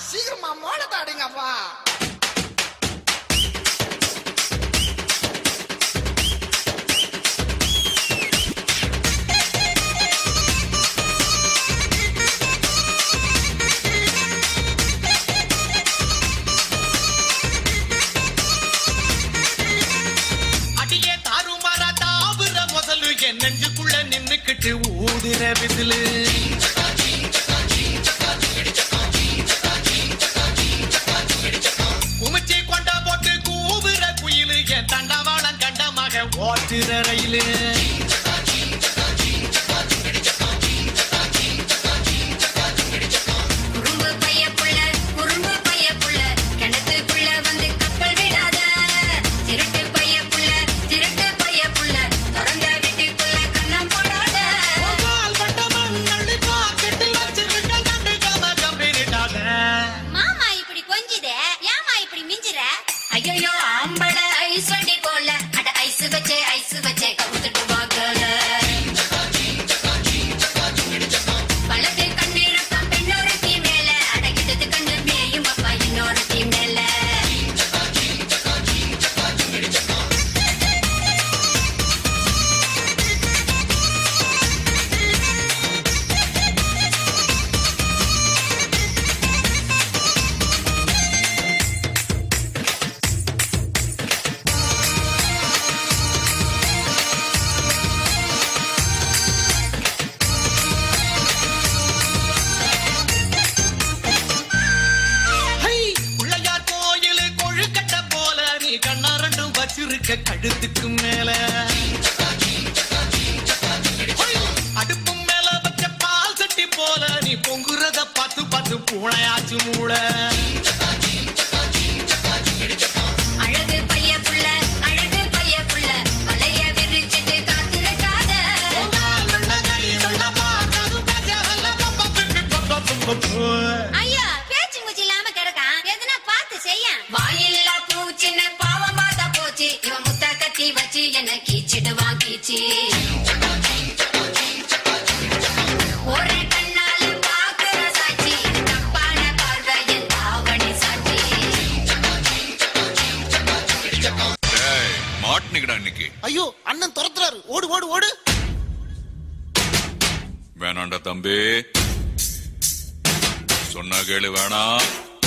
சீக்கிரமா மோளத்தை அடிங்கப்பா அடியே தாறுமாறா தாவுற முதலு என் நெஞ்சுக்குள்ள நின்னுக்கிட்டு ஊதுற விசிலு உமிச்சி கொண்ட போட்டு கூவுற குயிலு என் தண்டவாளம் கண்டமாக ஓட்டுற ரயிலு குறும்பு பைய புள்ள குறும்பு பைய புள்ள கிணத்துக்குள்ள வந்து கப்பல் விடாத திருட்டு பைய புள்ள திருட்டு பைய புள்ள திறந்த வீட்டுக்குள்ள கண்ணம் போடாத கால் வட்டமன் நடுக்கா கெட்டில் வச்சிருக்க கண்டுக்காம கம்பிட்டாத மாமா இப்படி கொஞ்சுதே ஏமா இப்படி மிஞ்சுற ஐயோ ஆம்பள ஐஸ் வண்டி போல அட ஐஸ் வச்சே ஐஸ் வச்சே கவுத்துட்டு வாங்கல வலது கண்ணீரப்பம் பெண்ணொரு தீ மேல அடகிட்டது கண்ணு மேயும் அப்பா இன்னொரு தீ மேல ஹை பிள்ளையார் கோயிலு கொழுக்கட்ட போல நீ கண்ணா ரெண்டும் வச்சிருக்க கழுத்துக்கு மேல ஹை, அடுப்பு மேல வச்ச பால் சட்டி போல நீ பொங்குறத பார்த்து பார்த்து பூனையாச்சு மூளை அழகு பைய புள்ள அழகு பைய புள்ள வலைய விரிச்சிட்டு காத்திருக்காத ஐயா பேச்சு மூச்சு இல்லாம கிடக்கான் எதுனா பார்த்து செய்ய வாயில்லா பூச்சின்னு பாவம் பார்த்தா போச்சு இவன் முத்த கத்தி வச்சு என்ன கீச்சிடுவான் கீச்சி ஒரு கண்ணால பாக்குற சாட்சி இது தப்பான பார்வை என் தாவணி சாட்சி டேய் மாட்டினுக்கடா இன்னைக்கு ஐயோ அண்ணன் துரத்துறாரு ஓடு ஓடு ஓடு வேணாண்டா தம்பி சொன்னா கேளு வேணாம்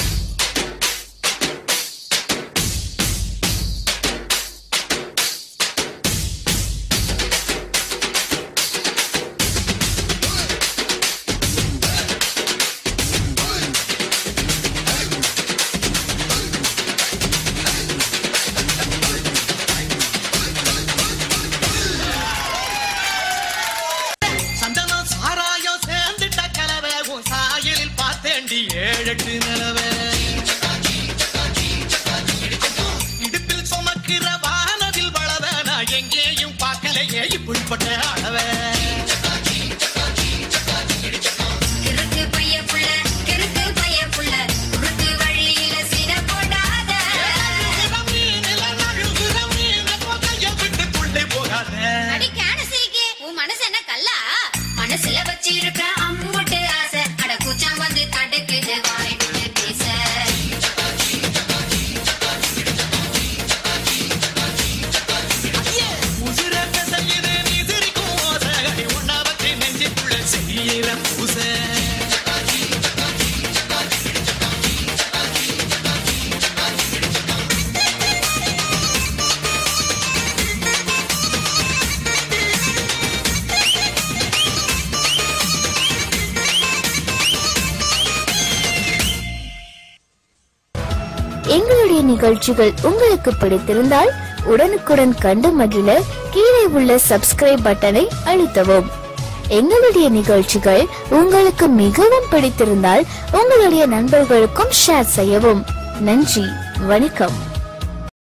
சந்தனம் சாராயம் சேர்ந்துட்ட கலவை உன் சாயலில் பார்த்தேண்டி ஏழெட்டு நிலவை இடுப்பில் சுமக்கிற வானதில் வளவ நான் எங்கேயும் பார்க்கலையே இப்படிப்பட்ட அளவை கிறுக்கு பைய புள்ள கிறுக்கு பைய புள்ள குறுக்கு வழியில சின போடாத அடி கேனசிக்கு உன் மனசு என்ன கல்லா மனசுல வச்சிருக்க அம்முட்டு ஆசை அட கூச்சம் வந்து தடுக்குது வாய் விட்டு பேச எங்களுடைய நிகழ்ச்சிகள் உங்களுக்கு பிடித்திருந்தால் உடனுக்குடன் கண்டு மகிழ கீழே உள்ள சப்ஸ்கிரைப் பட்டனை அழுத்தவும் எங்களுடைய நிகழ்ச்சிகள் உங்களுக்கு மிகவும் பிடித்திருந்தால் உங்களுடைய நண்பர்களுக்கும் ஷேர் செய்யவும் நன்றி வணக்கம்